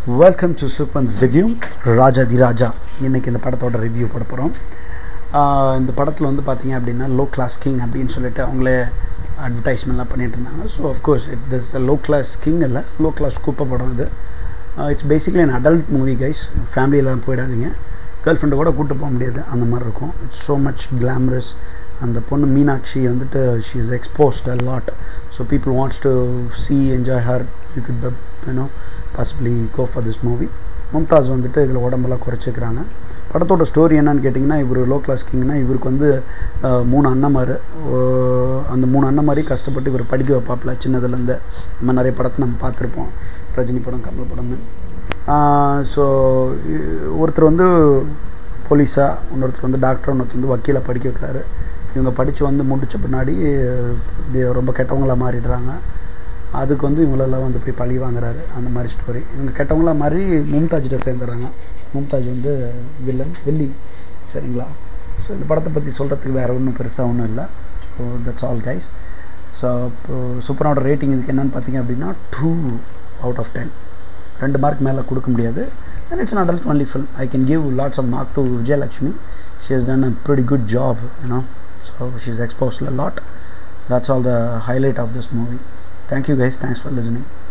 welcome to Suppan's review Raja the Raja இன்றைக்கி இந்த படத்தோட ரிவ்யூ போட போகிறோம் இந்த படத்தில் வந்து பார்த்தீங்க அப்படின்னா லோ கிளாஸ் கிங் அப்படின்னு சொல்லிட்டு அவங்களே அட்வர்டைஸ்மெண்ட்லாம் பண்ணிட்டு இருந்தாங்க so of course it this low class king இல்லை லோ கிளாஸ் கூப்ப படம் இது it's basically an adult movie guys ஃபேமிலியெல்லாம் போயிடாதீங்க கேர்ள் ஃப்ரெண்டை கூட கூப்பிட்டு போக முடியாது அந்த மாதிரி இருக்கும் இட்ஸ் ஸோ மச் கிளாமரஸ் அந்த பொண்ணு மீனாட்சி வந்துட்டு she is exposed a lot so people wants to see enjoy her you could you know possibly go for this movie Mumtaz வந்துட்டு இதில் உடம்பெல்லாம் குறைச்சிக்கிறாங்க படத்தோட ஸ்டோரி என்னன்னு கேட்டிங்கன்னா இவர் லோ கிளாஸ் கிங்னா இவருக்கு வந்து அஹ், மூணு அண்ணமார் அந்த மூணு அண்ணன் மாதிரி கஷ்டப்பட்டு இவர் படிக்க வைப்பாப்புல சின்னதுலேருந்து நம்ம நிறைய படத்தை நம்ம பார்த்துருப்போம் ரஜினி படம் கமல் படம்னு ஸோ ஒருத்தர் வந்து போலீஸாக இன்னொருத்தர் வந்து டாக்டர் இன்னொருத்தர் வந்து வக்கீலாக படிக்க வைக்கிறாரு இவங்க படித்து வந்து முடித்த பின்னாடி அஹ், ரொம்ப கெட்டவங்களாக மாறிடுறாங்க அதுக்கு வந்து இவங்களெல்லாம் வந்து போய் பழி வாங்குறாரு அந்த மாதிரி ஸ்டோரி இவங்க கெட்டவங்களா மாதிரி மும்தாஜ்கிட்ட சேர்ந்துறாங்க மும்தாஜ் வந்து வில்லன் வில்லி சரிங்களா ஸோ இந்த படத்தை பற்றி சொல்கிறதுக்கு வேறு ஒன்றும் பெருசாக ஒன்றும் இல்லை so that's all guys so இப்போ சூப்பரோட ரேட்டிங் இதுக்கு என்னென்னு பார்த்தீங்க அப்படின்னா டூ அவுட் ஆஃப் டென் ரெண்டு மார்க் மேலே கொடுக்க முடியாது and it's an adult only film i can give lots of mark to vijayalakshmi she has done a pretty good job you know so she's exposed a lot that's all the highlight of this movie thank you guys thanks for listening